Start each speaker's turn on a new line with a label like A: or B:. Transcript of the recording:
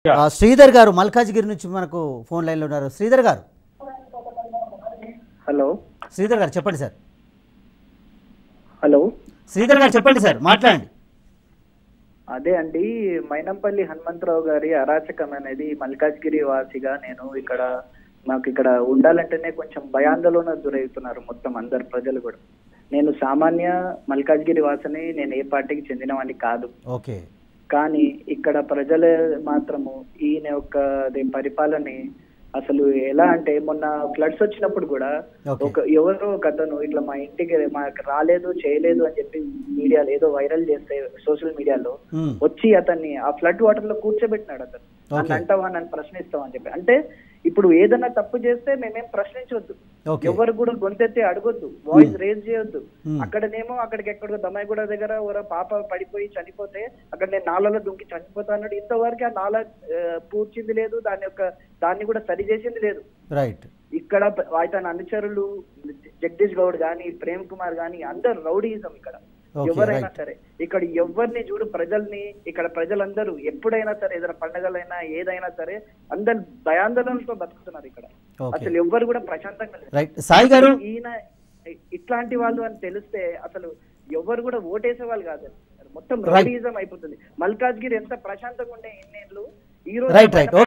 A: Yeah.
B: ఆ, శ్రీధర్ గారు మల్కాజ్గిరి నుంచి మనకు ఫోన్ లైన్లో ఉన్నారు శ్రీధర్ గారు
C: హలో
B: శ్రీధర్ గారు చెప్పండి సార్
C: హలో
B: శ్రీధర్ గారు చెప్పండి సార్ మాట్లాడండి
C: అదే అండి మైనంపల్లి హనుమంతరావు గారి అరాచకం అనేది మల్కాజ్గిరి వాసిగా నేను ఇక్కడ నాకు ఇక్కడ ఉండాలంటేనే కొంచెం భయాందోళన గురవుతున్నారు మొత్తం అందరు ప్రజలు కూడా నేను సామాన్య మల్కాజ్గిరి వాసిని నేను ఏ పార్టీకి చెందినవాడిని కాదు
B: ఓకే
C: కానీ ఇక్కడ ప్రజలు మాత్రము ఈయన యొక్క అదే పరిపాలన అసలు ఎలా అంటే మొన్న ఫ్లడ్స్ వచ్చినప్పుడు కూడా
B: Okay.
C: ఒక ఎవరో ఒక అతను ఇట్లా మా ఇంటికి మాకు రాలేదు చేయలేదు అని చెప్పి మీడియాలో ఏదో వైరల్ చేస్తే సోషల్ మీడియాలో
B: మ్మ్.
C: వచ్చి అతన్ని ఆ ఫ్లడ్ వాటర్ లో కూర్చోబెట్టినాడు అతను నన్ను
B: Okay.
C: అంటావా నన్ను ప్రశ్నిస్తావా అని చెప్పి అంటే ఇప్పుడు ఏదైనా తప్పు చేస్తే మేమేం ప్రశ్నించవద్దు
B: Okay.
C: ఎవరు కూడా గొంతెత్తి అడగొద్దు వాయిస్ రేజ్ చేయొద్దు
B: Hmm.
C: అక్కడనేమో అక్కడికి ఎక్కడికో దమ్మాయిగూడ దగ్గర ఒక పాప పడిపోయి చనిపోతే అక్కడ నేను నాలలో దుంకి చనిపోతా అన్నాడు ఇంతవరకు ఆ నాల ఆ, పూడ్చింది లేదు దాని యొక్క దాన్ని కూడా సరి చేసింది లేదు
B: రైట్
C: ఇక్కడ ప- ఆయన అనుచరులు జగదీష్ గౌడ్ గాని ప్రేమ్ కుమార్ గాని అందరు రౌడీయిజం ఇక్కడ
B: Okay,
C: ఎవరైనా
B: right.
C: సరే ఇక్కడ ఎవరిని చూడు ప్రజల్ని ఇక్కడ ప్రజలందరూ ఎప్పుడైనా సరే ఏదైనా పండగలైనా ఏదైనా సరే అందరు భయాందోళనతో బతుకుతున్నారు ఇక్కడ
B: Okay.
C: అసలు ఎవ్వరు కూడా ప్రశాంతంగా లేరు.
B: రైట్ సాయి గారు
C: ఈయన ఇట్లాంటి వాళ్ళు అని తెలిస్తే అసలు ఎవరు కూడా ఓటేసే వాళ్ళు కాదు మొత్తం
B: Right.
C: రౌడీయిజం అయిపోతుంది మల్కాజ్గిరి ఎంత ప్రశాంతంగా ఉండే ఇన్నేళ్ళు ఈ రోజు
B: రైట్ రైట్